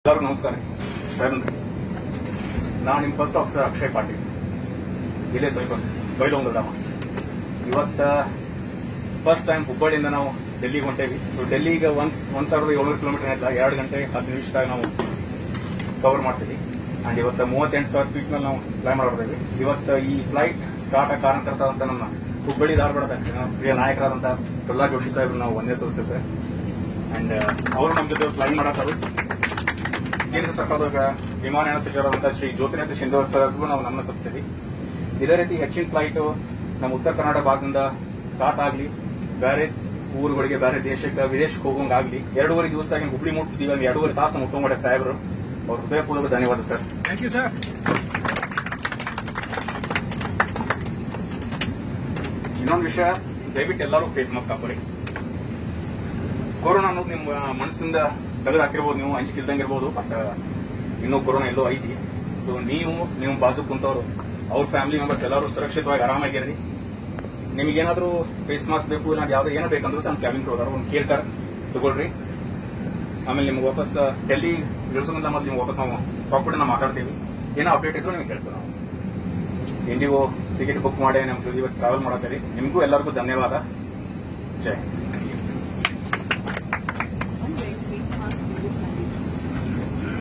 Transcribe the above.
ಎಲ್ಲರಿಗೂ ನಮಸ್ಕಾರ ಸಾಹೇಬ್ರೆ ನಾನು ನಿಮ್ಮ ಫಸ್ಟ್ ಆಫೀಸರ್ ಅಕ್ಷಯ್ ಪಾಟೀಲ್ ಇಲ್ಲೇ ಸ್ವಲ್ಪ ಬೈಲೊಂಗಲ್ದವ ಇವತ್ತ ಫಸ್ಟ್ ಟೈಮ್ ಹುಬ್ಬಳ್ಳಿಯಿಂದ ನಾವು ಡೆಲ್ಲಿಗೆ ಹೊಂಟೇವಿ ಸೊ ಡೆಲ್ಲಿಗೆ ಒಂದ್ ಒಂದ್ ಸಾವಿರದ ಏಳ್ನೂರು ಕಿಲೋಮೀಟರ್ ಇಲ್ಲ ಎರಡು ಗಂಟೆ ಹತ್ತು ನಿಮಿಷದಾಗ ನಾವು ಕವರ್ ಮಾಡ್ತೀವಿ ಅಂಡ್ ಇವತ್ತು ಮೂವತ್ತೆಂಟು ಸಾವಿರ ಫೀಟ್ ಮೇಲೆ ನಾವು ಫ್ಲೈ ಮಾಡಿರ್ತೇವೆ ಇವತ್ತು ಈ ಫ್ಲೈಟ್ ಸ್ಟಾರ್ಟ್ ಆಗಿ ಕಾರಣಕರ್ತ ನಮ್ಮ ಹುಬ್ಬಳ್ಳಿ ಧಾರವಾಡದ ನಮ್ಮ ಪ್ರಿಯ ನಾಯಕರಾದಂತ ಪ್ರಹ್ಲಾದ್ ಜೋಶಿ ಸಾಹೇಬ್ರು ನಾವು ಒಂದೇ ಸಲ್ಲಿಸ್ತೇವೆ ಸರ್ ಅಂಡ್ ಅವರು ನಮ್ಮ ಜೊತೆ ಫ್ಲೈ ಮಾಡತ್ತಾರೆ ಕೇಂದ್ರ ಸರ್ಕಾರದ ವಿಮಾನಯಾನ ಸಚಿವರಾದಂತಹ ಶ್ರೀ ಜ್ಯೋತಿನಾಥ್ ಶಿಂದೆ ಸರ್ಗೂ ನಾವು ನಮ್ಮ ಸಲ್ಲಿಸ್ತೀವಿ ಇದೇ ರೀತಿ ಹೆಚ್ಚಿನ ಫ್ಲೈಟ್ ನಮ್ಮ ಉತ್ತರ ಕರ್ನಾಟಕ ಭಾಗದಿಂದ ಸ್ಟಾರ್ಟ್ ಆಗಲಿ ಬೇರೆ ಊರುಗಳಿಗೆ ಬೇರೆ ದೇಶಕ್ಕೆ ವಿದೇಶಕ್ಕೆ ಹೋಗೋಂಗಾಗ್ಲಿ ಎರಡೂವರೆ ದಿವಸದಾಗ ಹುಬ್ಳಿ ಮುಟ್ತಿದ್ದೀವಿ ಅಂದ್ರೆ ಎರಡೂವರೆ ತಾಸು ನಾವು ಮುಟ್ಕೊಂಡ್ ಸಾಹೇಬರು ಅವ್ರ ಹೃದಯಪೂರ್ವಕ ಧನ್ಯವಾದ ಸರ್ ಥ್ಯಾಂಕ್ ಯು ಸರ್ ಇನ್ನೊಂದು ವಿಷಯ ದಯವಿಟ್ಟು ಎಲ್ಲರೂ ಫೇಸ್ ಮಾಸ್ಕ್ ಹಾಕೋರಿ ಕೊರೋನಾ ಅನ್ನೋದು ನಿಮ್ಮ ಮನಸ್ಸಿಂದ ತೆಗೆದು ಹಾಕಿರ್ಬೋದು ನೀವು ಅಂಜಿಕಿಲ್ದಂಗೆ ಇರ್ಬೋದು ಬಟ್ ಇನ್ನೂ ಕೊರೋನಾ ಎಲ್ಲೋ ಐತಿ ಸೊ ನೀವು ನಿಮ್ಮ ಬಾಜು ಕುಂತವ್ರು ಅವ್ರ ಫ್ಯಾಮಿಲಿ ಮೆಂಬರ್ಸ್ ಎಲ್ಲರೂ ಸುರಕ್ಷಿತವಾಗಿ ಆರಾಮಾಗಿರ್ರಿ ನಿಮಗೇನಾದ್ರೂ ಫೇಸ್ ಮಾಸ್ಕ್ ಬೇಕು ಇಲ್ಲ ಯಾವ್ದು ಏನೋ ಬೇಕಂದ್ರೂ ನಮ್ಮ ಕ್ಯಾಬಿನ್ ಹೋದಾರ ಒಂದು ಕೇರ್ ಕಾರ್ ತಗೊಳ್ರಿ ಆಮೇಲೆ ನಿಮ್ಗೆ ವಾಪಸ್ ಡೆಲ್ಲಿ ಇಳಿಸೋದ್ರಿಂದ ಮೊದಲು ನಿಮ್ಗೆ ವಾಪಸ್ ನಾವು ಪ್ರಾಪರ್ಟಿ ನಾವು ಮಾತಾಡ್ತೀವಿ ಏನೋ ಅಪ್ಡೇಟ್ ಇದ್ರು ನಿಮ್ಗೆ ಹೇಳ್ತೀವಿ ನಾವು ಇಂಡಿಗೋ ಟಿಕೆಟ್ ಬುಕ್ ಮಾಡಿ ನಮ್ಮ ಜೊತೆ ಇವತ್ತು ಟ್ರಾವೆಲ್ ಮಾಡತ್ತೀರಿ ನಿಮಗೂ ಎಲ್ಲರಿಗೂ ಧನ್ಯವಾದ ಜೈ ಹಿಂದ್.